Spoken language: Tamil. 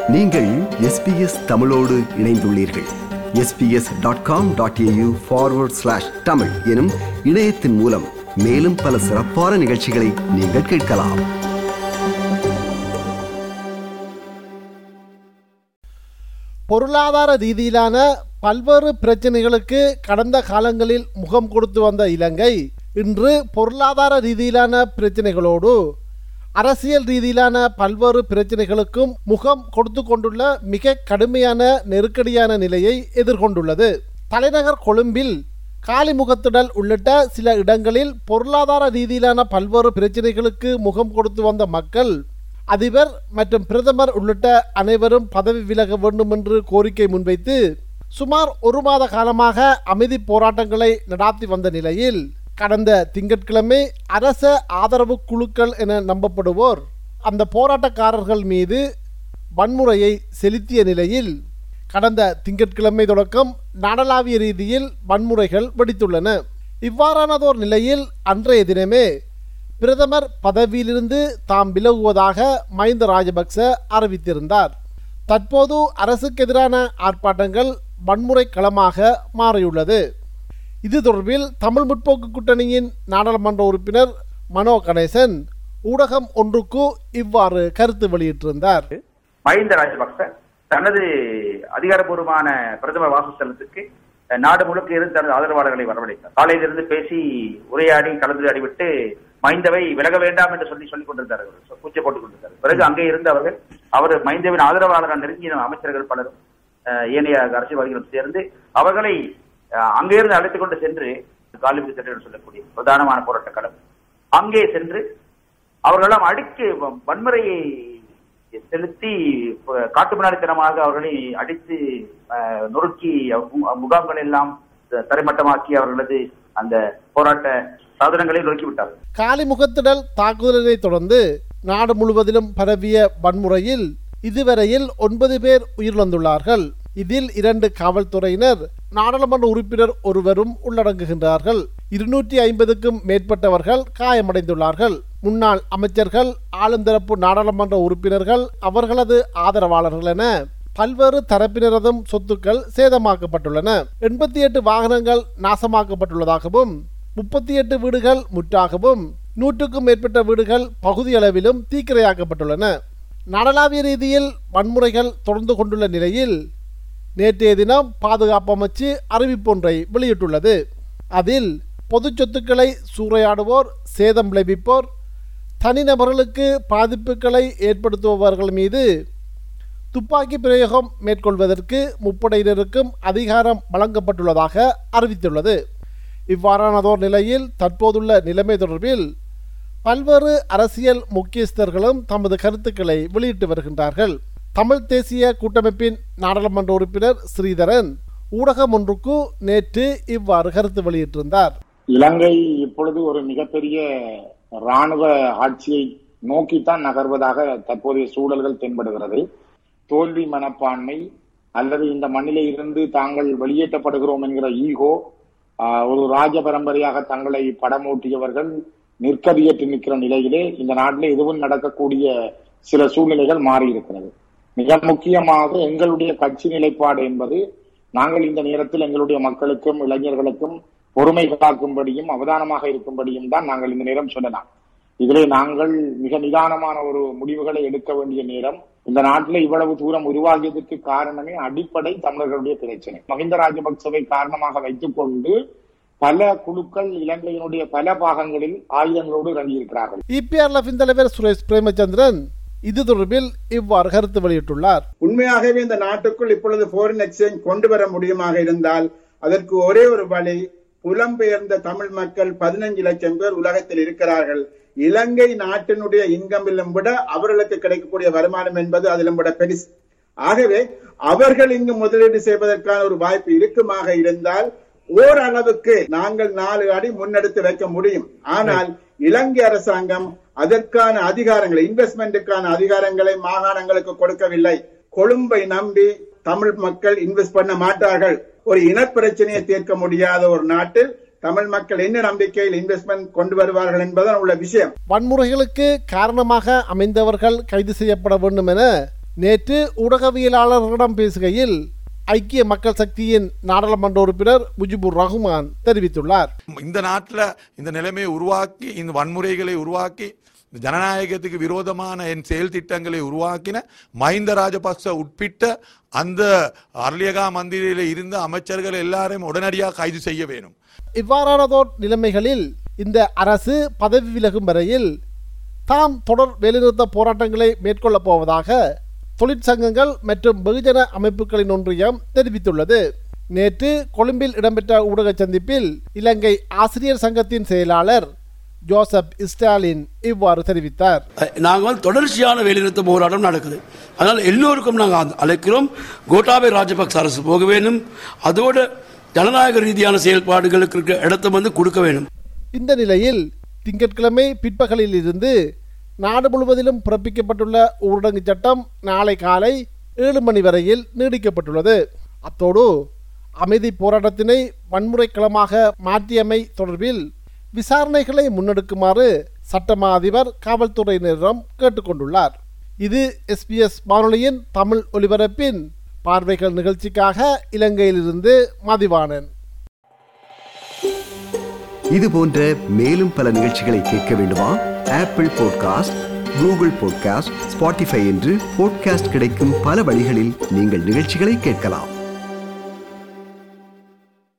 நீங்கள் எஸ்பிஎஸ் தமிழோடு இணைந்துள்ளீர்கள் SBS dot com dot AU forward slash Tamil எனும் இணையத்தின் மூலம் மேலும் பல சிறப்பான நிகழ்ச்சிகளை நீங்கள் கேட்கலாம் பொருளாதார ரீதியிலான பல்வேறு பிரச்சனைகளுக்கு கடந்த காலங்களில் முகம் கொடுத்து வந்த இலங்கை இன்று பொருளாதார ரீதியிலான பிரச்சனைகளோடு அரசியல் ரீதியிலான பல்வேறு பிரச்சனைகளுக்கும் முகம் கொடுத்து கொண்டுள்ள மிக கடுமையான நெருக்கடியான நிலையை எதிர்கொண்டுள்ளது தலைநகர் கொழும்பில் காலிமுகத்திடல் உள்ளிட்ட சில இடங்களில் பொருளாதார ரீதியிலான பல்வேறு பிரச்சனைகளுக்கு முகம் கொடுத்து வந்த மக்கள் அதிபர் மற்றும் பிரதமர் உள்ளிட்ட அனைவரும் பதவி விலக வேண்டும் என்று கோரிக்கை முன்வைத்து சுமார் ஒரு மாத காலமாக அமைதி போராட்டங்களை நடாத்தி வந்த நிலையில் கடந்த திங்கட்கிழமை அரச ஆதரவு குழுக்கள் என நம்பப்படுவோர் அந்த போராட்டக்காரர்கள் மீது வன்முறையை செலுத்திய நிலையில் கடந்த திங்கட்கிழமை தொடக்கம் நாடளாவிய ரீதியில் வன்முறைகள் வெடித்துள்ளன இவ்வாறானதோர் நிலையில் அன்றைய தினமே பிரதமர் பதவியிலிருந்து தாம் விலகுவதாக மஹிந்த ராஜபக்ச அறிவித்திருந்தார் தற்போது அரசுக்கு எதிரான ஆர்ப்பாட்டங்கள் வன்முறை களமாக மாறியுள்ளது இது தொடர்பில் தமிழ் முற்போக்கு கூட்டணியின் நாடாளுமன்ற உறுப்பினர் மனோ கணேசன் ஊடகம் ஒன்றுக்கு இவ்வாறு கருத்து வெளியிட்டிருந்தார் மஹிந்த ராஜபக்ச தனது அதிகாரப்பூர்வமான பிரதமர் வாசஸ்தலத்துக்கு நாடு முழுக்க இருந்து தனது ஆதரவாளர்களை வரவழைத்தார் காலையிலிருந்து பேசி உரையாடி கலந்துரையாடிவிட்டு மைந்தவை விலக வேண்டாம் என்று சொல்லி சொல்லிக் கொண்டிருந்தார் அவர் பூச்சை போட்டுக் கொண்டிருந்தார் பிறகு அங்கே இருந்து அவர்கள் அவர் மைந்தவின் ஆதரவாளர்கள் நெருங்கிய அமைச்சர்கள் பலரும் அஹ், ஏனைய அரசியல்வாதிகளும் சேர்ந்து அவர்களை அஹ், அங்கே இருந்து அழைத்துக் கொண்டு சென்று காலிபுரி சட்டம் என்று சொல்லக்கூடிய பிரதானமான போராட்ட களம் அங்கே சென்று அவர்களெல்லாம் அடித்து வ- வன்முறையை செலுத்தி அஹ், காட்டுமிராண்டித்தனமாக அவர்களை அடித்து அஹ், நொறுக்கி மு- முகாம்கள் எல்லாம் த- தரைமட்டமாக்கி அவர்களது அந்த போராட்ட சாதனங்களை நொறுக்கி விட்டார்கள் காலிமுகத்திடல் தாக்குதலினை தொடர்ந்து நாடு முழுவதிலும் பரவிய வன்முறையில் இதுவரையில் ஒன்பது பேர் உயிரிழந்துள்ளார்கள் இதில் இரண்டு காவல்துறையினர் நாடாளுமன்ற உறுப்பினர் ஒருவரும் உள்ளடங்குகின்றார்கள் இருநூற்றி ஐம்பதுக்கும் மேற்பட்டவர்கள் காயமடைந்துள்ளார்கள் முன்னாள் அமைச்சர்கள் ஆளுந்தரப்பு நாடாளுமன்ற உறுப்பினர்கள் அவர்களது ஆதரவாளர்கள் என பல்வேறு தரப்பினரதும் சொத்துக்கள் சேதமாக்கப்பட்டுள்ளன எண்பத்தி எட்டு வாகனங்கள் நாசமாக்கப்பட்டுள்ளதாகவும் முப்பத்தி எட்டு வீடுகள் முற்றாகவும் நூற்றுக்கும் மேற்பட்ட வீடுகள் பகுதியளவிலும் தீக்கிரையாக்கப்பட்டுள்ளன நாடளாவிய ரீதியில் வன்முறைகள் தொடர்ந்து கொண்டுள்ள நிலையில் நேற்றைய தினம் பாதுகாப்பு அமைச்சு அறிவிப்பொன்றை வெளியிட்டுள்ளது அதில் பொது சொத்துக்களை சூறையாடுவோர் சேதம் விளைவிப்போர் தனிநபர்களுக்கு பாதிப்புகளை ஏற்படுத்துபவர்கள் மீது துப்பாக்கி பிரயோகம் மேற்கொள்வதற்கு முப்படையினருக்கும் அதிகாரம் வழங்கப்பட்டுள்ளதாக அறிவித்துள்ளது இவ்வாறானதோர் நிலையில் தற்போதுள்ள நிலைமை தொடர்பில் பல்வேறு அரசியல் முக்கியஸ்தர்களும் தமது கருத்துக்களை வெளியிட்டு வருகின்றார்கள் தமிழ் தேசிய கூட்டமைப்பின் நாடாளுமன்ற உறுப்பினர் ஸ்ரீதரன் ஊடகம் ஒன்றுக்கு நேற்று இவ்வாறு கருத்து வெளியிட்டிருந்தார் இலங்கை இப்பொழுது ஒரு மிகப்பெரிய ராணுவ ஆட்சியை நோக்கித்தான் நகர்வதாக தற்போதைய சூழல்கள் தென்படுகிறது தோல்வி மனப்பான்மை அல்லது இந்த மண்ணிலே இருந்து தாங்கள் வெளியேற்றப்படுகிறோம் என்கிற ஈகோ ஆஹ், ஒரு ராஜ பரம்பரையாக தங்களை படமூட்டியவர்கள் நிற்கதியற்று நிற்கிற நிலையிலே இந்த நாட்டிலே எதுவும் நடக்கக்கூடிய சில சூழ்நிலைகள் மாறி இருக்கிறது மிக முக்கியமாக எங்களுடைய கட்சி நிலைப்பாடு என்பது நாங்கள் இந்த நேரத்தில் எங்களுடைய மக்களுக்கும் இளைஞர்களுக்கும் பொறுமை காக்கும்படியும் அவதானமாக இருக்கும்படியும் தான் நாங்கள் இந்த நேரம் சொல்லலாம் இதிலே நாங்கள் மிக நிதானமான ஒரு முடிவுகளை எடுக்க வேண்டிய நேரம் இந்த நாட்டில் இவ்வளவு தூரம் உருவாகியதற்கு காரணமே அடிப்படை தமிழர்களுடைய பிரச்சனை மஹிந்த ராஜபக்சவை காரணமாக வைத்துக் கொண்டு பல குழுக்கள் இலங்கையினுடைய பல பாகங்களில் ஆயுதங்களோடு இறங்கியிருக்கிறார்கள் இபிஆர்எஃபின் தலைவர் சுரேஷ் பிரேமச்சந்திரன் இது தொடர்பில் இவ்வாறு கருத்து வெளியிட்டுள்ளார் உண்மையாகவே இந்த நாட்டுக்குள் இப்பொழுது foreign exchange கொண்டு வர முடியுமாக இருந்தால் அதற்கு ஒரே ஒரு வழி புலம்பெயர்ந்த தமிழ் மக்கள் பதினஞ்சு லட்சம் பேர் உலகத்தில் இருக்கிறார்கள் இலங்கை நாட்டினுடைய இன்கமிலும் விட அவர்களுக்கு கிடைக்கக்கூடிய வருமானம் என்பது அதிலும் விட பெருசு ஆகவே அவர்கள் இங்கு முதலீடு செய்வதற்கான ஒரு வாய்ப்பு இருக்குமாக இருந்தால் ஓரளவுக்கு நாங்கள் நாலு அடி முன்னெடுத்து வைக்க முடியும் ஆனால் இலங்கை அரசாங்கம் அதற்கான அதிகாரங்களை இன்வெஸ்ட்மெண்ட்டுக்கான அதிகாரங்களை மாகாணங்களுக்கு கொடுக்கவில்லை கொழும்பை நம்பி தமிழ் மக்கள் இன்வெஸ்ட் பண்ண மாட்டார்கள் ஒரு இனப்பிரச்சனையை தீர்க்க முடியாத ஒரு நாட்டில் தமிழ் மக்கள் என்ன நம்பிக்கையில் இன்வெஸ்ட்மெண்ட் கொண்டு வருவார்கள் என்பதுதான் உள்ள விஷயம் வன்முறைகளுக்கு காரணமாக அமைந்தவர்கள் கைது செய்யப்பட வேண்டும் என நேற்று ஊடகவியலாளர்களிடம் பேசுகையில் ஐக்கிய மக்கள் சக்தியின் நாடாளுமன்ற உறுப்பினர் முஜிபுர் ரஹ்மான் தெரிவித்துள்ளார் இந்த நாட்டில் இந்த நிலைமையை உருவாக்கி இந்த வன்முறைகளை உருவாக்கி இந்த ஜனநாயகத்துக்கு விரோதமான என் செயல் திட்டங்களை உருவாக்கின மஹிந்த ராஜபக்ச உட்பிட்ட அந்த அர்லியகா மந்திரியில் இருந்த அமைச்சர்கள் எல்லாரையும் உடனடியாக கைது செய்ய வேணும் இவ்வாறானதோர் நிலைமைகளில் இந்த அரசு பதவி விலகும் வரையில் தாம் தொடர் வேலைநிறுத்த போராட்டங்களை மேற்கொள்ளப் போவதாக தொழிற்சங்கங்கள் மற்றும் வெகுஜன அமைப்புகளின் ஒன்றியம் தெரிவித்துள்ளது நேற்று கொழும்பில் இடம்பெற்ற ஊடக சந்திப்பில் இலங்கை ஆசிரியர் சங்கத்தின் செயலாளர் ஜோசப் ஸ்டாலின் இவ்வாறு தெரிவித்தார் நாங்கள் தொடர்ச்சியான வேலைநிறுத்த போராட்டம் நடக்குது அதனால் எல்லோருக்கும் நாங்கள் அழைக்கிறோம் கோட்டாபய ராஜபக்ச அரசு போக வேண்டும் அதோடு ஜனநாயக ரீதியான செயல்பாடுகளுக்கு இருக்கிற இடத்தை வந்து கொடுக்க வேண்டும் இந்த நிலையில் திங்கட்கிழமை பிற்பகலில் இருந்து நாடு முழுவதிலும் பிறப்பிக்கப்பட்டுள்ள ஊரடங்கு சட்டம் நாளை காலை ஏழு மணி வரையில் நீடிக்கப்பட்டுள்ளது அத்தோடு அமைதி போராட்டத்தினை வன்முறை களமாக மாற்றியமை தொடர்பில் விசாரணைகளை முன்னெடுக்குமாறு சட்டமா அதிபர் காவல்துறையினரிடம் கேட்டுக்கொண்டுள்ளார் இது எஸ்பிஎஸ் வானொலியின் தமிழ் ஒலிபரப்பின் பார்வைகள் நிகழ்ச்சிக்காக இலங்கையிலிருந்து மதிவாணன் இது போன்ற மேலும் பல நிகழ்ச்சிகளை கேட்க வேண்டுமா Apple podcast Google podcast Spotify என்று பாட்காஸ்ட் கிடைக்கும் பல வழிகளில் நீங்கள் நிகழ்ச்சிகளை கேட்கலாம்